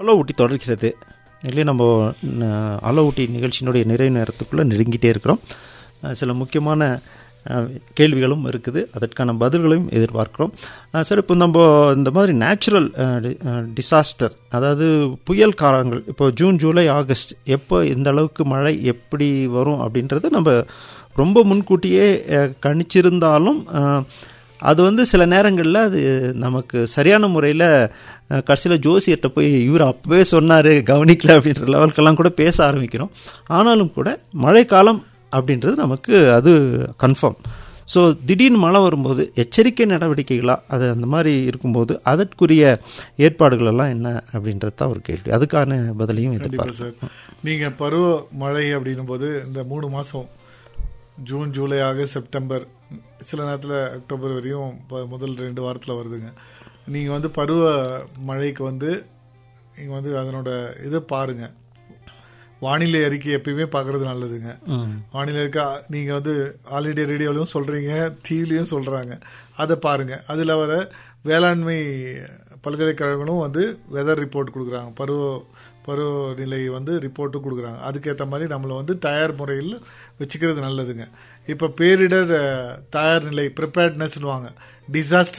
allow ஊட்டி தொடர்கிறது இல்லையே நம்ம ந- அலோ ஊட்டி நிகழ்ச்சியினுடைய நிறைவு நேரத்துக்குள்ளே நெருங்கிட்டே இருக்கிறோம் அஹ் சில முக்கியமான அஹ், கேள்விகளும் இருக்குது அதற்கான பதில்களையும் எதிர்பார்க்குறோம் அஹ் சார் இப்போ நம்ம இந்த மாதிரி நேச்சுரல் டிசாஸ்டர் அதாவது புயல் காலங்கள் இப்போ ஜூன் ஜூலை ஆகஸ்ட் எப்போ எந்த அளவுக்கு மழை எப்படி வரும் அப்படின்றத நம்ம ரொம்ப முன்கூட்டியே அஹ், கணிச்சிருந்தாலும் அஹ், அது வந்து சில நேரங்களில் அது நமக்கு சரியான முறையில் கடைசியில் ஜோசியர்கிட்ட போய் இவர் அப்பவே சொன்னார் கவனிக்கல அப்படின்ற லெவலுக்கெல்லாம் கூட பேச ஆரம்பிக்கிறோம் ஆனாலும் கூட மழைக்காலம் அப்படின்றது நமக்கு அது கன்ஃபார்ம் ஸோ திடீர்னு மழை வரும்போது எச்சரிக்கை நடவடிக்கைகளா அது அந்த மாதிரி இருக்கும்போது அதற்குரிய ஏற்பாடுகள் எல்லாம் என்ன அப்படின்றது தான் ஒரு கேள்வி அதுக்கான பதிலையும் கண்டிப்பா எதிர்பார்க்கிறேன் சார் நீங்க பருவ மழை அப்படின்னும் போது இந்த மூணு மாசம் ஜூன் ஜூலை ஆகஸ்ட் செப்டம்பர் சில நேரத்தில் அக்டோபர் வரையும் ப- முதல் ரெண்டு வாரத்தில் வருதுங்க நீங்க வந்து பருவ மழைக்கு வந்து நீங்க வந்து அதனோட இதை பாருங்க வானிலை அறிக்கை எப்பயுமே பார்க்கறது நல்லதுங்க ம் வானிலை இருக்கா நீங்க வந்து ஆல் இண்டியா ரேடியோலையும் சொல்றீங்க டிவிலையும் சொல்றாங்க அதை பாருங்க அதுல வர வேளாண்மை பல்கலைக்கழகங்களும் வந்து வெதர் ரிப்போர்ட் கொடுக்குறாங்க பருவ பருவநிலை வந்து ரிப்போர்ட்டும் கொடுக்குறாங்க அதுக்கேற்ற மாதிரி நம்மளை வந்து தயார் முறையில் வச்சுக்கிறது நல்லதுங்க இப்போ பேரிடர் அஹ், தயார் நிலை ப்ரிப்பேர்ட்னஸ்னுவாங்க டிசாஸ்டர்